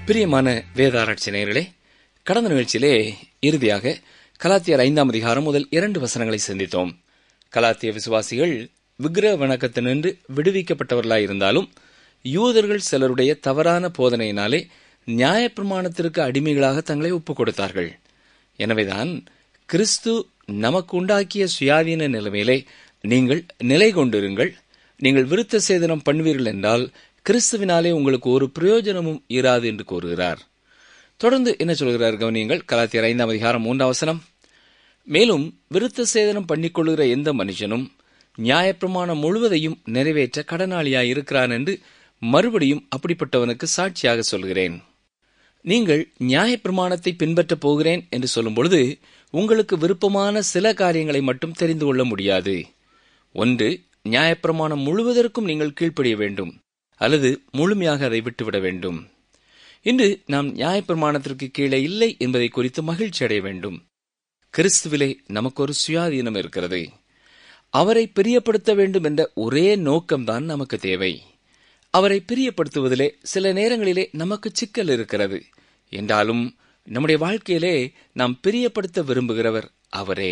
பிரியமான வேதாராய்ச்சி நேயர்களே கடந்த நிகழ்ச்சியிலே இறுதியாக கலாத்தியர் ஐந்தாம் அதிகாரம் முதல் இரண்டு வசனங்களை சிந்தித்தோம் கலாத்திய விசுவாசிகள் விக்கிரக வணக்கத்தினின்று விடுவிக்கப்பட்டவர்களாயிருந்தாலும் யூதர்கள் சிலருடைய தவறான போதனையினாலே நியாயப்பிரமாணத்திற்கு அடிமைகளாக தங்களை ஒப்புக் கொடுத்தார்கள் எனவேதான் கிறிஸ்து நமக்கு உண்டாக்கிய சுயாதீன நிலைமையிலே நீங்கள் நிலை கொண்டிருங்கள் நீங்கள் விருத்த சேதனம் பண்ணுவீர்கள் என்றால் கிறிஸ்துவினாலே உங்களுக்கு ஒரு பிரயோஜனமும் இராது என்று கூறுகிறார் தொடர்ந்து என்ன சொல்கிறார் கவனியங்கள் கலாத்தியர் ஐந்தாம் அதிகாரம் மூன்றாம் வசனம் மேலும் விருத்த சேதனம் பண்ணிக்கொள்கிற எந்த மனுஷனும் நியாயப்பிரமாணம் முழுவதையும் நிறைவேற்ற கடனாளியாய் இருக்கிறான் என்று மறுபடியும் அப்படிப்பட்டவனுக்கு சாட்சியாக சொல்கிறேன் நீங்கள் நியாயப்பிரமாணத்தை பின்பற்றப் போகிறேன் என்று சொல்லும் பொழுது உங்களுக்கு விருப்பமான சில காரியங்களை மட்டும் தெரிந்து கொள்ள முடியாது ஒன்று நியாயப்பிரமாணம் முழுவதற்கும் நீங்கள் கீழ்ப்படிய வேண்டும் அல்லது முழுமையாக அதை விட்டுவிட வேண்டும் இன்று நாம் நியாயப்பிரமாணத்திற்கு கீழே இல்லை என்பதை குறித்து மகிழ்ச்சி அடைய வேண்டும் கிறிஸ்துவிலே நமக்கு ஒரு சுயாதீனம் இருக்கிறது அவரை பிரியப்படுத்த வேண்டும் என்ற ஒரே நோக்கம்தான் நமக்கு தேவை அவரை பிரியப்படுத்துவதிலே சில நேரங்களிலே நமக்கு சிக்கல் இருக்கிறது என்றாலும் நம்முடைய வாழ்க்கையிலே நாம் பிரியப்படுத்த விரும்புகிறவர் அவரே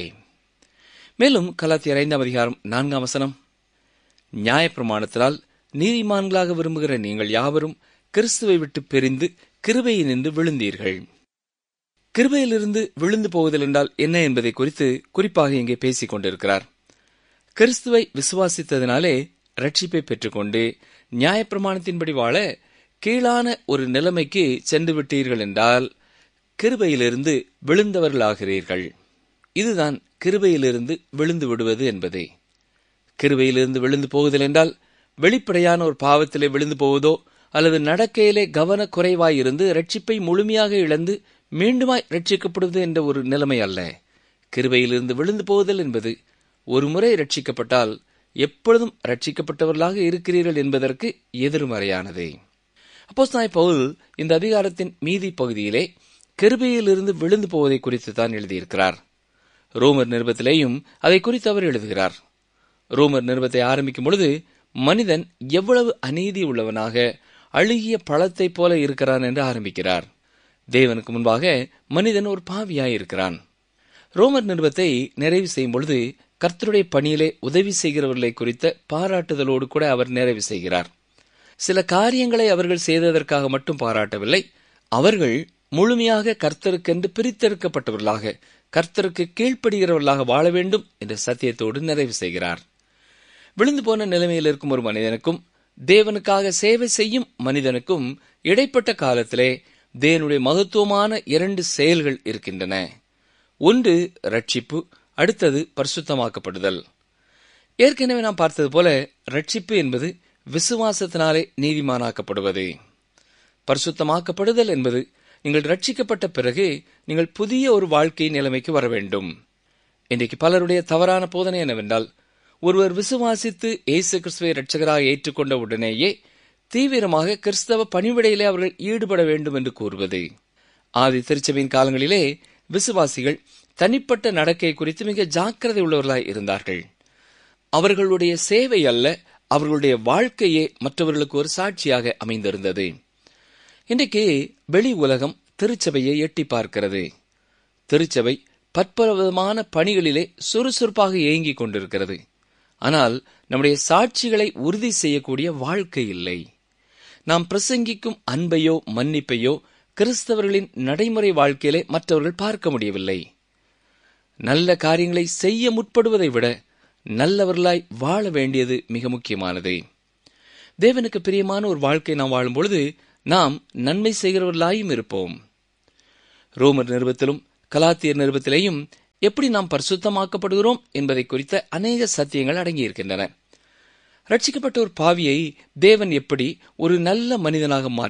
மேலும் கலாத்தியர் ஐந்தாம் அதிகாரம் நான்காம் வசனம் நியாயப்பிரமாணத்தினால் நீதிமான்களாக விரும்புகிற நீங்கள் யாவரும் கிறிஸ்துவை விட்டு பிரிந்து கிருபையில் நின்று விழுந்தீர்கள் கிருபையிலிருந்து விழுந்து போகுதல் என்றால் என்ன என்பதை குறித்து குறிப்பாக இங்கே பேசிக் கொண்டிருக்கிறார் கிறிஸ்துவை விசுவாசித்ததினாலே ரட்சிப்பை பெற்றுக்கொண்டு நியாயப்பிரமாணத்தின்படி வாழ கீழான ஒரு நிலைமைக்கு சென்று விட்டீர்கள் என்றால் கிருபையிலிருந்து விழுந்தவர்களாகிறீர்கள் இதுதான் கிருபையிலிருந்து விழுந்து விடுவது என்பதே கிருபையிலிருந்து விழுந்து போகுதல் என்றால் வெளிப்படையான ஒரு பாவத்திலே விழுந்து போவதோ அல்லது நடக்கையிலே கவன குறைவாயிருந்து ரட்சிப்பை முழுமையாக இழந்து மீண்டுமாய் ரட்சிக்கப்படுவது என்ற ஒரு நிலைமை அல்ல கிருபையிலிருந்து விழுந்து போகுதல் என்பது ஒரு முறை ரட்சிக்கப்பட்டால் எப்பொழுதும் ரட்சிக்கப்பட்டவர்களாக இருக்கிறீர்கள் என்பதற்கு எதிர்மறையானது அப்போஸ் நாய் பவுல் இந்த அதிகாரத்தின் மீதி பகுதியிலே கிருபையிலிருந்து விழுந்து போவதை குறித்து தான் எழுதியிருக்கிறார் ரோமர் நிருபத்திலேயும் அதை குறித்து அவர் எழுதுகிறார் ரோமர் நிருபத்தை ஆரம்பிக்கும் பொழுது மனிதன் எவ்வளவு அநீதி உள்ளவனாக அழுகிய பழத்தைப் போல இருக்கிறான் என்று ஆரம்பிக்கிறார் தேவனுக்கு முன்பாக மனிதன் ஒரு பாவியாய் இருக்கிறான் ரோமர் நிருபத்தை நிறைவு செய்யும் பொழுது கர்த்தருடைய பணியிலே உதவி செய்கிறவர்களை குறித்த பாராட்டுதலோடு கூட அவர் நிறைவு செய்கிறார் சில காரியங்களை அவர்கள் செய்ததற்காக மட்டும் பாராட்டவில்லை அவர்கள் முழுமையாக கர்த்தருக்கென்று பிரித்தெடுக்கப்பட்டவர்களாக கர்த்தருக்கு கீழ்ப்படுகிறவர்களாக வாழ வேண்டும் என்ற சத்தியத்தோடு நிறைவு செய்கிறார் விழுந்து போன நிலைமையில் இருக்கும் ஒரு மனிதனுக்கும் தேவனுக்காக சேவை செய்யும் மனிதனுக்கும் இடைப்பட்ட காலத்திலே தேவனுடைய மகத்துவமான இரண்டு செயல்கள் இருக்கின்றன ஒன்று ரட்சிப்பு அடுத்தது பரிசுத்தமாக்கப்படுதல் ஏற்கனவே நாம் பார்த்தது போல ரட்சிப்பு என்பது விசுவாசத்தினாலே நீதிமானாக்கப்படுவது பரிசுத்தமாக்கப்படுதல் என்பது நீங்கள் ரட்சிக்கப்பட்ட பிறகு நீங்கள் புதிய ஒரு வாழ்க்கை நிலைமைக்கு வர வேண்டும் இன்றைக்கு பலருடைய தவறான போதனை என்னவென்றால் ஒருவர் விசுவாசித்து இயேசு கிறிஸ்துவை ரட்சகராக ஏற்றுக்கொண்ட உடனேயே தீவிரமாக கிறிஸ்தவ பணிவிடையிலே அவர்கள் ஈடுபட வேண்டும் என்று கூறுவது ஆதி திருச்சபையின் காலங்களிலே விசுவாசிகள் தனிப்பட்ட நடக்கை குறித்து மிக ஜாக்கிரதை உள்ளவர்களாய் இருந்தார்கள் அவர்களுடைய சேவை அல்ல அவர்களுடைய வாழ்க்கையே மற்றவர்களுக்கு ஒரு சாட்சியாக அமைந்திருந்தது இன்றைக்கு வெளி உலகம் திருச்சபையை எட்டி பார்க்கிறது திருச்சபை பற்பல விதமான பணிகளிலே சுறுசுறுப்பாக இயங்கிக் கொண்டிருக்கிறது ஆனால் நம்முடைய சாட்சிகளை உறுதி செய்யக்கூடிய வாழ்க்கை இல்லை நாம் பிரசங்கிக்கும் அன்பையோ மன்னிப்பையோ கிறிஸ்தவர்களின் நடைமுறை வாழ்க்கையிலே மற்றவர்கள் பார்க்க முடியவில்லை நல்ல காரியங்களை செய்ய முற்படுவதை விட நல்லவர்களாய் வாழ வேண்டியது மிக முக்கியமானது தேவனுக்கு பிரியமான ஒரு வாழ்க்கை நாம் வாழும் பொழுது நாம் நன்மை செய்கிறவர்களாயும் இருப்போம் ரோமர் நிறுவத்திலும் கலாத்தியர் நிறுவத்திலேயும் எப்படி நாம் பரிசுத்தமாக்கப்படுகிறோம் என்பதை குறித்த அநேக சத்தியங்கள் அடங்கியிருக்கின்றன ரட்சிக்கப்பட்ட ஒரு பாவியை தேவன் எப்படி ஒரு நல்ல மனிதனாக மாற்ற